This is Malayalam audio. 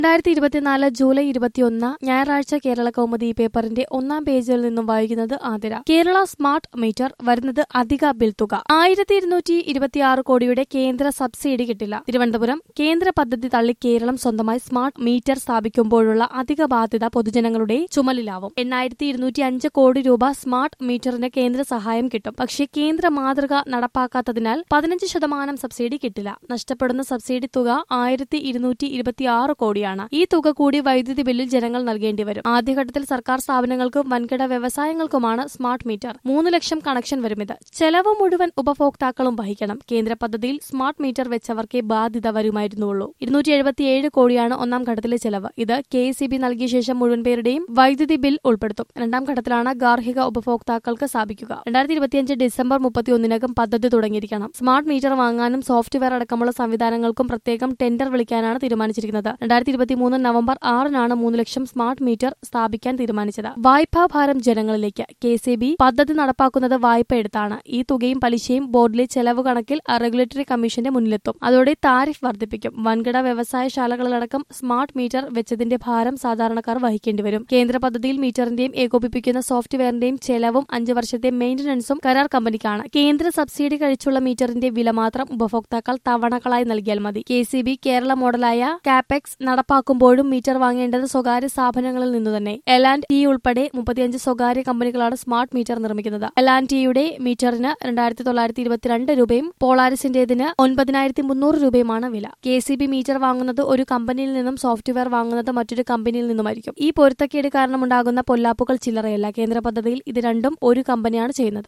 രണ്ടായിരത്തി ഇരുപത്തിനാല് ജൂലൈ ഇരുപത്തിയൊന്ന് ഞായറാഴ്ച കേരള കൗമുദി പേപ്പറിന്റെ ഒന്നാം പേജിൽ നിന്നും വായിക്കുന്നത് ആതിര കേരള സ്മാർട്ട് മീറ്റർ വരുന്നത് അധിക ബിൽ തുക ആയിരത്തി ഇരുന്നൂറ്റി ഇരുപത്തിയാറ് കോടിയുടെ കേന്ദ്ര സബ്സിഡി കിട്ടില്ല തിരുവനന്തപുരം കേന്ദ്ര പദ്ധതി തള്ളി കേരളം സ്വന്തമായി സ്മാർട്ട് മീറ്റർ സ്ഥാപിക്കുമ്പോഴുള്ള അധിക ബാധ്യത പൊതുജനങ്ങളുടെ ചുമലിലാവും എണ്ണായിരത്തി ഇരുന്നൂറ്റി അഞ്ച് കോടി രൂപ സ്മാർട്ട് മീറ്ററിന് കേന്ദ്ര സഹായം കിട്ടും പക്ഷേ കേന്ദ്ര മാതൃക നടപ്പാക്കാത്തതിനാൽ പതിനഞ്ച് ശതമാനം സബ്സിഡി കിട്ടില്ല നഷ്ടപ്പെടുന്ന സബ്സിഡി തുക ആയിരത്തി ഇരുന്നൂറ്റി ഇരുപത്തിയാറ് കോടിയാണ് ഈ തുക കൂടി വൈദ്യുതി ബില്ലിൽ ജനങ്ങൾ നൽകേണ്ടി വരും ആദ്യഘട്ടത്തിൽ സർക്കാർ സ്ഥാപനങ്ങൾക്കും വൻകിട വ്യവസായങ്ങൾക്കുമാണ് സ്മാർട്ട് മീറ്റർ മൂന്ന് ലക്ഷം കണക്ഷൻ വരും ഇത് ചെലവ് മുഴുവൻ ഉപഭോക്താക്കളും വഹിക്കണം കേന്ദ്ര പദ്ധതിയിൽ സ്മാർട്ട് മീറ്റർ വെച്ചവർക്കേ ബാധ്യത വരുമായിരുന്നുള്ളൂ ഇരുന്നൂറ്റി എഴുപത്തിയേഴ് കോടിയാണ് ഒന്നാം ഘട്ടത്തിലെ ചെലവ് ഇത് കെ എസ് നൽകിയ ശേഷം മുഴുവൻ പേരുടെയും വൈദ്യുതി ബിൽ ഉൾപ്പെടുത്തും രണ്ടാം ഘട്ടത്തിലാണ് ഗാർഹിക ഉപഭോക്താക്കൾക്ക് സ്ഥാപിക്കുക രണ്ടായിരത്തി ഇരുപത്തിയഞ്ച് ഡിസംബർ മുപ്പത്തിയൊന്നിനകം പദ്ധതി തുടങ്ങിയിരിക്കണം സ്മാർട്ട് മീറ്റർ വാങ്ങാനും സോഫ്റ്റ്വെയർ അടക്കമുള്ള സംവിധാനങ്ങൾക്കും പ്രത്യേകം ടെൻഡർ വിളിക്കാനാണ് തീരുമാനിച്ചിരിക്കുന്നത് രണ്ടായിരത്തി ഇരുപത്തിമൂന്ന് നവംബർ ആറിനാണ് മൂന്ന് ലക്ഷം സ്മാർട്ട് മീറ്റർ സ്ഥാപിക്കാൻ തീരുമാനിച്ചത് വായ്പാ ഭാരം ജനങ്ങളിലേക്ക് കെ സി ബി പദ്ധതി നടപ്പാക്കുന്നത് വായ്പ എടുത്താണ് ഈ തുകയും പലിശയും ബോർഡിലെ ചെലവ് കണക്കിൽ റെഗുലേറ്ററി കമ്മീഷന്റെ മുന്നിലെത്തും അതോടെ താരിഫ് വർദ്ധിപ്പിക്കും വൻകിട വ്യവസായശാലകളിലടക്കം സ്മാർട്ട് മീറ്റർ വെച്ചതിന്റെ ഭാരം സാധാരണക്കാർ വഹിക്കേണ്ടി വരും കേന്ദ്ര പദ്ധതിയിൽ മീറ്ററിന്റെയും ഏകോപിപ്പിക്കുന്ന സോഫ്റ്റ്വെയറിന്റെയും ചെലവും അഞ്ച് വർഷത്തെ മെയിന്റനൻസും കരാർ കമ്പനിക്കാണ് കേന്ദ്ര സബ്സിഡി കഴിച്ചുള്ള മീറ്ററിന്റെ വില മാത്രം ഉപഭോക്താക്കൾ തവണകളായി നൽകിയാൽ മതി കെ സി ബി കേരള മോഡലായ കാപെക്സ് നടപ്പാക്കുമ്പോഴും മീറ്റർ വാങ്ങേണ്ടത് സ്വകാര്യ സ്ഥാപനങ്ങളിൽ നിന്നു തന്നെ എൽ ആൻഡ് ടി ഉൾപ്പെടെ മുപ്പത്തിയഞ്ച് സ്വകാര്യ കമ്പനികളാണ് സ്മാർട്ട് മീറ്റർ നിർമ്മിക്കുന്നത് എൽ ആൻഡ് ടിയുടെ മീറ്ററിന് രണ്ടായിരത്തി തൊള്ളായിരത്തി ഇരുപത്തിരണ്ട് രൂപയും പോളാരിസിന്റേതിന് ഒൻപതിനായിരത്തി മുന്നൂറ് രൂപയുമാണ് വില കെ സി ബി മീറ്റർ വാങ്ങുന്നത് ഒരു കമ്പനിയിൽ നിന്നും സോഫ്റ്റ്വെയർ വാങ്ങുന്നത് മറ്റൊരു കമ്പനിയിൽ നിന്നുമായിരിക്കും ഈ പൊരുത്തക്കേട് കാരണമുണ്ടാകുന്ന പൊല്ലാപ്പുകൾ ചില്ലറയല്ല കേന്ദ്ര പദ്ധതിയിൽ ഇത് രണ്ടും ഒരു കമ്പനിയാണ് ചെയ്യുന്നത്